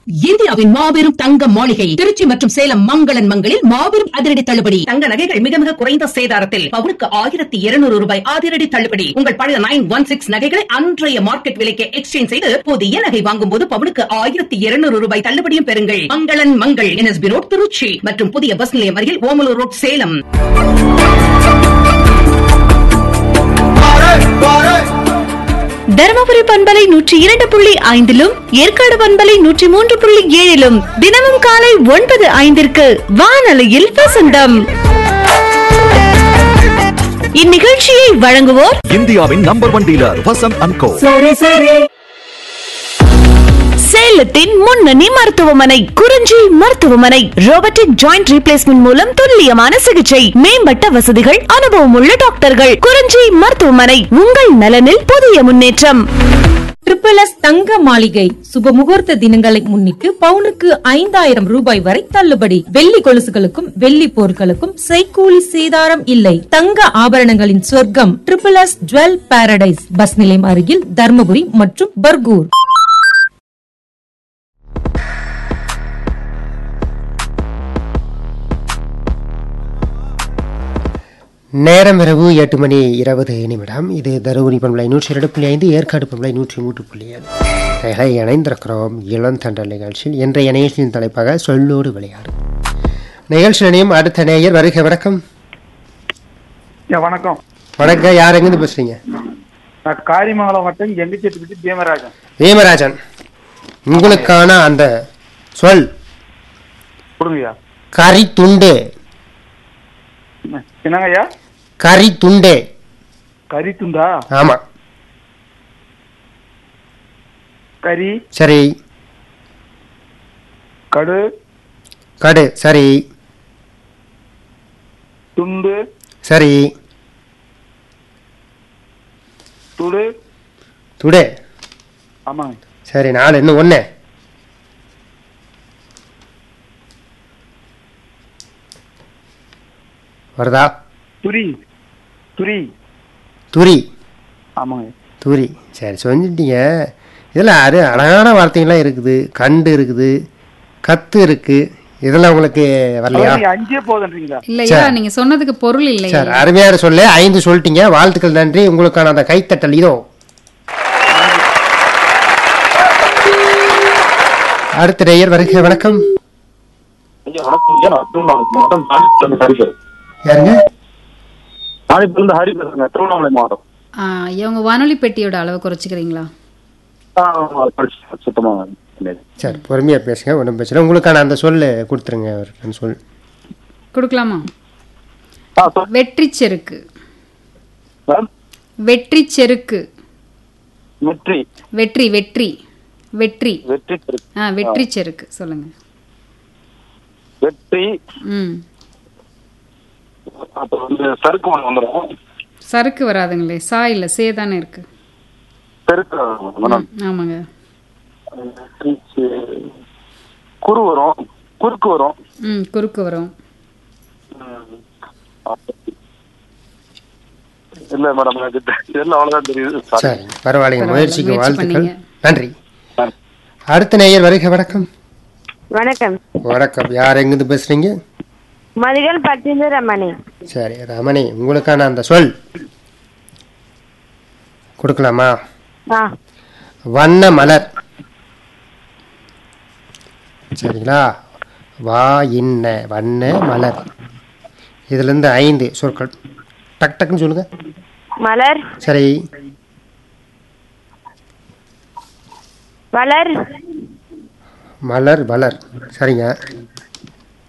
இந்தியாவின் மாபெரும் தங்க மாளிகை திருச்சி மற்றும் சேலம் மங்களன் மங்களில் மாபெரும் அதிரடி தள்ளுபடி தங்க நகைகள் மிக மிக குறைந்த சேதாரத்தில் பவுனுக்கு ஆயிரத்தி இருநூறு ரூபாய் அதிரடி தள்ளுபடி உங்கள் பழைய நைன் ஒன் சிக்ஸ் நகைகளை அன்றைய மார்க்கெட் விலைக்கு எக்ஸ்சேஞ்ச் செய்து புதிய நகை வாங்கும் போது பவுனுக்கு ஆயிரத்தி இருநூறு ரூபாய் தள்ளுபடியும் பெறுங்கள் மங்களன் மங்கள் என்எஸ்பி ரோட் திருச்சி மற்றும் புதிய பஸ் நிலையம் அருகில் ஓமலூர் ரோட் சேலம் தருமபுரி பண்பலை நூற்றி இரண்டு புள்ளி ஐந்திலும் ஏற்காடு பண்பலை நூற்றி மூன்று புள்ளி ஏழிலும் தினமும் காலை ஒன்பது ஐந்திற்கு வானொலியில் வசந்தம் இந்நிகழ்ச்சியை வழங்குவோர் இந்தியாவின் number one dealer Vasanth and co சேலத்தின் முன்னணி மருத்துவமனை குறிஞ்சி மருத்துவமனை ரோபோட்டிக் ஜாயிண்ட் ரீப்ளேஸ்மெண்ட் மூலம் துல்லியமான சிகிச்சை மேம்பட்ட வசதிகள் அனுபவம் உள்ள டாக்டர்கள் குறிஞ்சி மருத்துவமனை உங்கள் நலனில் புதிய முன்னேற்றம் ட்ரிபிள் எஸ் தங்க மாளிகை சுப முகூர்த்த தினங்களை முன்னிட்டு பவுனுக்கு ஐந்தாயிரம் ரூபாய் வரை தள்ளுபடி வெள்ளி கொலுசுகளுக்கும் வெள்ளி பொருட்களுக்கும் செய்கூலி சேதாரம் இல்லை தங்க ஆபரணங்களின் சொர்க்கம் triple S jewel paradise bus நிலையம் அருகில் தர்மபுரி மற்றும் பர்கூர் நேரம் இரவு எட்டு மணி இருபது நிமிடம் இது தருமபுரி பண்பலை நூற்றி இரண்டு புள்ளி ஐந்து ஏற்காடு பண்பலை நூற்றி மூன்று புள்ளி ஏழு கைகளை இணைந்திருக்கிறோம் இளந்தண்டல் நிகழ்ச்சியில் இன்றைய நிகழ்ச்சியின் தலைப்பாக சொல்லோடு விளையாடு நிகழ்ச்சி நிலையம் அடுத்த நேயர் வருகை வணக்கம் ஐயா, வணக்கம் வணக்கம் யார் எங்கேருந்து பேசுறீங்க நான் காரிமங்கலம் வட்டம் எங்கச்சேட்டுப்பட்டி பீமராஜன் வேமராஜன் உங்களுக்கான அந்த சொல் கொடுங்கய்யா கறி துண்டு என்னங்க ஐயா கறி துண்டு கறி துண்டா ஆமா கறி சரி கடு கடு சரி துண்டு சரி துடு துடு ஆமாங்க சரி நாலு இன்னும் ஒன்று வருதா துரி துரி துரி ஆமாங்க துரி சரி சொல்லிட்டீங்க இதில் அரு அழகான வார்த்தைகள்லாம் இருக்குது கண்டு இருக்குது கத்து இருக்கு இதெல்லாம் உங்களுக்கு வரலையா நீங்க அஞ்சே போதுன்றீங்களா இல்லையா சரி. நீங்க சொன்னதுக்கு பொருள் இல்லையா சரி அருமையான சொல்லு ஐந்து சொல்லிட்டீங்க வாழ்த்துக்கள் நன்றி உங்களுக்கான அந்த கைத்தட்டல் இதோ அடுத்த நேயர் வருகை வணக்கம் ஐயா வணக்கம் ஐயா நான் திருவண்ணாமலை மாவட்டம் தாண்டிப்பிலிருந்து ஹரி பேசுறேன் யாருங்க தாண்டிப்பிலிருந்து ஹரி பேசுறேங்க திருவண்ணாமலை மாவட்டம் ஆ, இவங்க வானொலி பெட்டியோட அளவு குறைச்சிக்கிறீங்களா ஆ, ஆமா, படிச்சு சுத்தமா இல்லை. சரி பொறுமையாக பேசுங்க ஒன்றும் பிரச்சனை உங்களுக்கான அந்த சொல்லு கொடுத்துருங்க அவர் அந்த சொல் கொடுக்கலாமா ஆ, சொல். வெற்றி செருக்கு மேம், வெற்றி செருக்கு வெற்றி வெற்றி வெற்றி வெற்றி வெற்றி பெரு- ஆ வெற்றி செருக்கு சொல்லுங்க வெற்றி ம் அப்புறம் வந்து சறுக்கு ஒன்று வந்துடும் சறுக்கு வராதுங்களே சா இல்ல சே தானே இருக்கு பெருக்கு ம், ஆமாங்க வெற்றி செ- குறு வரும் குறுக்கு வரும் ம் குறுக்கு வரும் இல்ல மேடம் எனக்கு தெரியல அவ்வளவுதான் தெரியுது Sorry. சரி பரவாயில்லைங்க பரவாயில்ல, முயற்சிக்கு முயற்சி வாழ்த்துக்கள் பண்ணீங்க. நன்றி நன்றி. அடுத்த நேயர் வருகை வணக்கம் வணக்கம் வணக்கம் யார் எங்கிருந்து பேசுறீங்க மதிகள் பட்டிந்து ரமணி சரி ரமணி உங்களுக்கான அந்த சொல் கொடுக்கலாமா ஆ வண்ண மலர் சரிங்களா வா இன்ன வண்ண மலர் இதுலேருந்து ஐந்து சொற்கள் டக் டக்குன்னு சொல்லுங்க மலர் சரி வளர் மலர் வளர் சரிங்க